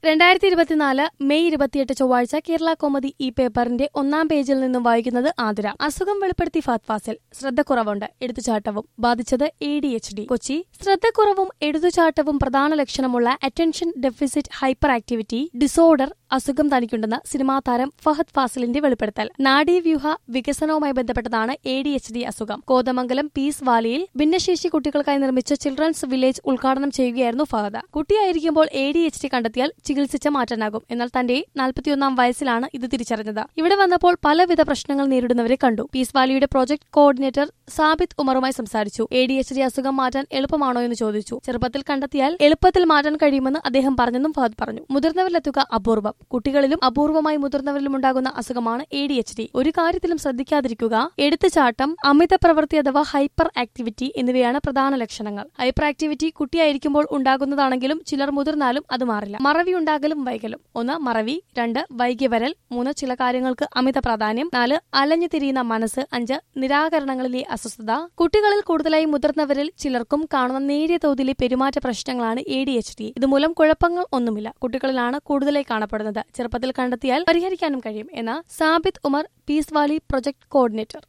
രണ്ടായിരത്തി ഇരുപത്തിനാല് മെയ് ഇരുപത്തിയെട്ട് ചൊവ്വാഴ്ച കേരള കോമഡി ഈ പേപ്പറിന്റെ ഒന്നാം പേജിൽ നിന്നും വായിക്കുന്നത് ആതിര അസുഖം വെളിപ്പെടുത്തി ഫാത് ഫാസിൽ ശ്രദ്ധക്കുറവുണ്ട് എടുത്തുചാട്ടവും ബാധിച്ചത് A D H D Kochi ശ്രദ്ധക്കുറവും എടുത്തുചാട്ടവും പ്രധാന ലക്ഷണമുള്ള attention deficit hyperactivity disorder അസുഖം തനിക്കുണ്ടെന്ന് സിനിമാ താരം ഫഹദ് ഫാസിലിന്റെ വെളിപ്പെടുത്തൽ നാഡീവ്യൂഹ വികസനവുമായി ബന്ധപ്പെട്ടതാണ് എ ഡി എച്ച് ഡി അസുഖം കോതമംഗലം പീസ് വാലിയിൽ ഭിന്നശേഷി കുട്ടികൾക്കായി നിർമ്മിച്ച ചിൽഡ്രൻസ് വില്ലേജ് ഉദ്ഘാടനം ചെയ്യുകയായിരുന്നു ഫഹദ് കുട്ടിയായിരിക്കുമ്പോൾ എ ഡി എച്ച് ഡി കണ്ടെത്തിയാൽ ചികിത്സിച്ച് മാറ്റാനാകും എന്നാൽ തന്റെ നാൽപ്പത്തിയൊന്നാം വയസ്സിലാണ് ഇത് തിരിച്ചറിഞ്ഞത് ഇവിടെ വന്നപ്പോൾ പലവിധ പ്രശ്നങ്ങൾ നേരിടുന്നവരെ കണ്ടു പീസ് വാലിയുടെ പ്രോജക്ട് കോർഡിനേറ്റർ സാബിത് ഉമറുമായി സംസാരിച്ചു എ ഡി എച്ച് ഡി അസുഖം മാറ്റാൻ എളുപ്പമാണോ എന്ന് ചോദിച്ചു ചെറുപ്പത്തിൽ കണ്ടെത്തിയാൽ എളുപ്പത്തിൽ മാറ്റാൻ കഴിയുമെന്ന് അദ്ദേഹം പറഞ്ഞെന്നും ഫഹദ് പറഞ്ഞു മുതിർന്നവരിലെത്തുക അപൂർവം കുട്ടികളിലും അപൂർവമായി മുതിർന്നവരിലും ഉണ്ടാകുന്ന അസുഖമാണ് എ ഡി എച്ച് ഡി ഒരു കാര്യത്തിലും ശ്രദ്ധിക്കാതിരിക്കുക എടുത്തുചാട്ടം അമിത പ്രവൃത്തി അഥവാ ഹൈപ്പർ ആക്ടിവിറ്റി എന്നിവയാണ് പ്രധാന ലക്ഷണങ്ങൾ ഹൈപ്പർ ആക്ടിവിറ്റി കുട്ടിയായിരിക്കുമ്പോൾ ഉണ്ടാകുന്നതാണെങ്കിലും ചിലർ മുതിർന്നാലും അത് മാറില്ല മറവി ഉണ്ടാകലും വൈകലും ഒന്ന് മറവി രണ്ട് വൈകി വരൽ മൂന്ന് ചില കാര്യങ്ങൾക്ക് അമിത പ്രാധാന്യം നാല് അലഞ്ഞു തിരിയുന്ന മനസ്സ് അഞ്ച് നിരാകരണങ്ങളിലെ അസ്വസ്ഥത കുട്ടികളിൽ കൂടുതലായി മുതിർന്നവരിൽ ചിലർക്കും കാണുന്ന നേരിയ തോതിലെ പെരുമാറ്റ പ്രശ്നങ്ങളാണ് എ ഡി എച്ച് ഡി ഇതുമൂലം കുഴപ്പങ്ങൾ ഒന്നുമില്ല കുട്ടികളിലാണ് കൂടുതലായി കാണപ്പെടുന്നത് ചെറുപ്പത്തിൽ കണ്ടെത്തിയാൽ പരിഹരിക്കാനും കഴിയും എന്ന Sabith Umar peace valley project coordinator